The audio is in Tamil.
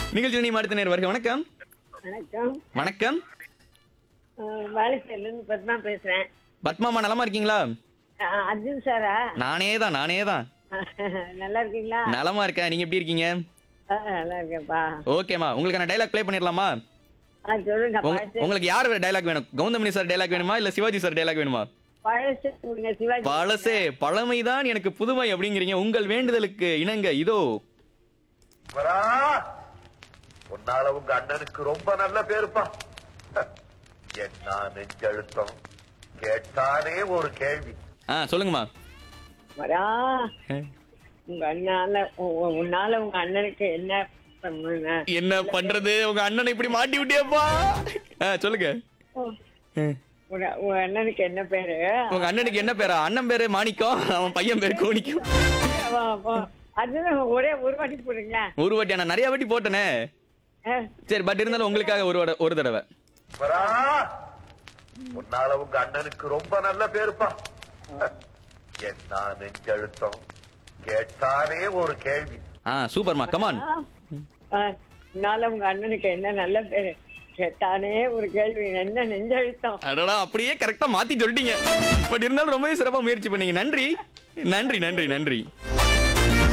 நிகழ்ச்சி நீ அடுத்த நேர் வருக வணக்கம் வணக்கம் வணக்கம் வாலிசேர்லேருந்து பத்மா பேசுறேன் பத்மாமா நலமா இருக்கீங்களா அஹ், அர்ஜுன் சாரா நானே தான் நானே தான் நல்லா இருக்கீங்களா நலமா இருக்கேன் நீங்க எப்படி இருக்கீங்க அஹ், நல்லா இருக்கேன்ப்பா ஓகேமா உங்களுக்கான டைலாக் ப்ளே பண்ணிடலாமா ஆ சொல்லுங்க உங்க- பழசு உங்களுக்கு யார் டைலாக் வேணும் கவுந்தமணி சார் டைலாக் வேணுமா இல்ல சிவாஜி சார் டைலாக் வேணுமா பழசு கொடுங்க சிவாஜி பழசே பழமைதான் எனக்கு புதுமை அப்படிங்கிறீங்க உங்கள் வேண்டுதலுக்கு இணங்க இதோ வரா உன்னால உங்க அண்ணனுக்கு ரொம்ப நல்ல பேருப்பா என்ன நெஞ்சழுத்தம் கேட்டானே ஒரு கேள்வி ஆ சொல்லுங்கம்மா வரா உங்க அண்ணால உ- உ- உன்னால உங்க அண்ணனுக்கு என்ன பண்ணுன? என்ன பண்றது உங்க அண்ணனை இப்படி மாட்டி விட்டியப்பா ஆ, சொல்லுங்க ஆ. உங்க உங்க அண்ணனுக்கு என்ன பேரு உங்க அண்ணனுக்கு என்ன பேரா அண்ணன் பேரு மாணிக்கம் அவன் பையன் பேரு கோணிக்கம் வா, வா. அதுதான் ஒரே ஒரு வாட்டி போடுங்க ஒரு வாட்டி நான் நிறைய வாட்டி போட்டனே அஹ், சரி பட் இருந்தாலும் உங்களுக்காக ஒரு வட- ஒரு தடவை வரா உன்னால உங்க அண்ணனுக்கு ரொம்ப நல்ல பேருப்பா என்ன நெஞ்சழுத்தம் கேட்டானே ஒரு கேள்வி ஆ சூப்பர்மா கமான் அஹ், உன்னால உங்க அண்ணனுக்கு என்ன நல்ல பேரு கேட்டானே ஒரு கேள்வி என்ன நெஞ்சழுத்தம் அடடா அப்படியே கரெக்டா மாத்தி சொல்லிட்டீங்க பட் இருந்தாலும் ரொம்பவே சிறப்பா முயற்சி பண்ணீங்க நன்றி நன்றி நன்றி நன்றி